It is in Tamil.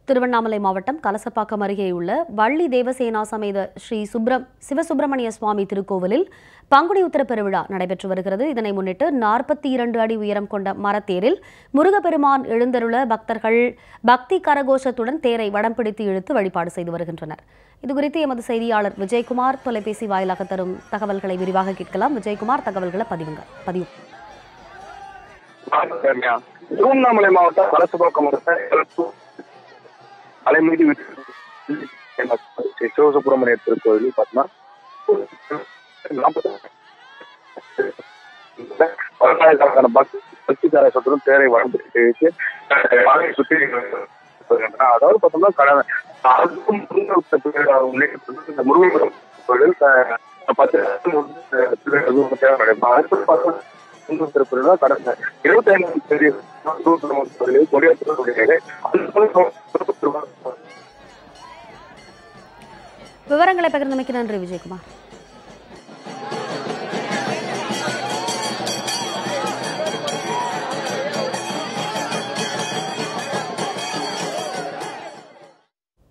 திருவண்ணாமலை மாவட்டம் கலசப்பாக்கம் அருகேயுள்ள வள்ளி தேவசேனா சமேத ஸ்ரீ சுப்ரம் சிவசுப்பிரமணிய சுவாமி திருக்கோவிலில் பங்குனி உத்தர பெருவிழா நடைபெற்று வருகிறது இதனை முன்னிட்டு நாற்பத்தி இரண்டு அடி உயரம் கொண்ட மரத்தேரில் முருகப்பெருமான் எழுந்தருள பக்தர்கள் பக்தி கரகோஷத்துடன் தேரை வடம் பிடித்து இழுத்து வழிபாடு செய்து வருகின்றனர் இதுகுறித்து எமது செய்தியாளர் விஜயகுமார் தொலைபேசி வாயிலாக தரும் தகவல்களை விரிவாக கேட்கலாம் விஜயகுமார் தகவல்களை பதிவுங்க பதிவு திருவண்ணாமலை மாவட்டம் வலசுபாக்கம் அலைமீது ஸ்ரீ சிவசுப்பிரமணிய திருக்கோயில் பார்த்தீங்கன்னா பதினாயிரக்கணக்கான பக்தி பக்திக்கார சொத்துடன் தேரை வளர்ந்து வச்சு மலையை சுற்றி வருகின்றன. அதாவது பார்த்தோம்னா கடந்த அதுக்கும் முருகன் திருவிழா முன்னிட்டு இந்த முருகன் கோயில் க- பத்து நாட்கள் வந்து திருவிழா தேவை நடைபெறும் அடுத்து பார்த்தோம்னா முருகன் திருப்பதினா கடந்த இருபத்தி ஐந்தாம் தேதி முருகன் கோயிலில் கொடியேற்ற விவரங்களை பகிர்ந்தமைக்கு நன்றி விஜயகுமார்